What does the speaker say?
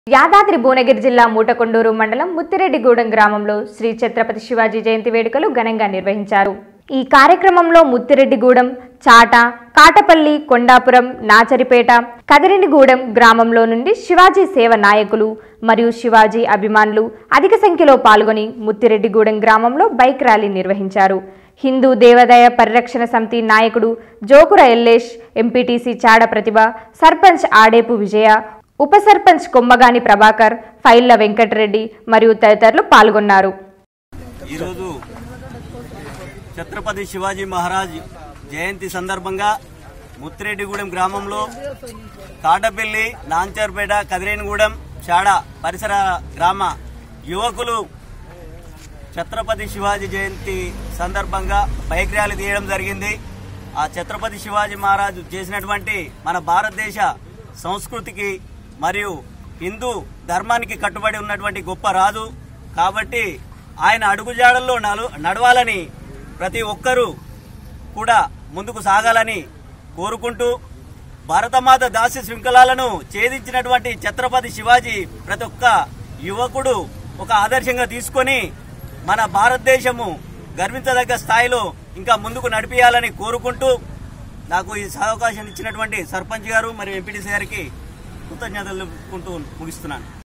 యాదాద్రి భువనగిరి జిల్లా మూటకొండూరు మండలం ముత్తిరెడ్డిగూడెం గ్రామంలో శ్రీ ఛత్రపతి శివాజీ జయంతి వేడుకలు ఘనంగా నిర్వహించారు ఈ కార్యక్రమంలో ముత్తిరెడ్డిగూడెం చాట కాటపల్లి కొండాపురం నాచరిపేట కదిరినిగూడెం గ్రామంలో నుండి శివాజీ సేవ నాయకులు మరియు శివాజీ అభిమానులు అధిక సంఖ్యలో పాల్గొని ముత్తిరెడ్డిగూడెం గ్రామంలో బైక్ ర్యాలీ నిర్వహించారు హిందూ దేవాదాయ పరిరక్షణ సమితి నాయకుడు జోకుర ఎల్లేష్ ఎంపీటీసీ చాడ ప్రతిభ సర్పంచ్ ఆడేపు విజయ ఉప సర్పంచ్ కొమ్మగాని ప్రభాకర్ ఫైళ్ల వెంకటరెడ్డి మరియు తదితరులు పాల్గొన్నారు ఈరోజు ఛత్రపతి శివాజీ మహారాజ్ జయంతి సందర్భంగా ముత్తిరెడ్డిగూడెం గ్రామంలో కాటపల్లి నాంచర్పేట కదిరేనిగూడెం చాడ పరిసర గ్రామ యువకులు ఛత్రపతి శివాజీ జయంతి సందర్భంగా బైక్ ర్యాలీ తీయడం జరిగింది ఆ ఛత్రపతి శివాజీ మహారాజు చేసినటువంటి మన భారతదేశ సంస్కృతికి మరియు హిందూ ధర్మానికి కట్టుబడి ఉన్నటువంటి గొప్ప రాజు కాబట్టి ఆయన అడుగుజాడల్లో నలు నడవాలని ప్రతి ఒక్కరూ కూడా ముందుకు సాగాలని కోరుకుంటూ భారతమాత దాసి శృంఖలాలను ఛేదించినటువంటి ఛత్రపతి శివాజీ ప్రతి ఒక్క యువకుడు ఒక ఆదర్శంగా తీసుకొని మన భారతదేశము గర్వించదగ్గ స్థాయిలో ఇంకా ముందుకు నడిపించాలని కోరుకుంటూ నాకు ఈ అవకాశం ఇచ్చినటువంటి సర్పంచ్ గారు మరియు ఎంపీటీసీ గారికి కృతజ్ఞతలు తెలుపుకుంటూ ముగిస్తున్నాను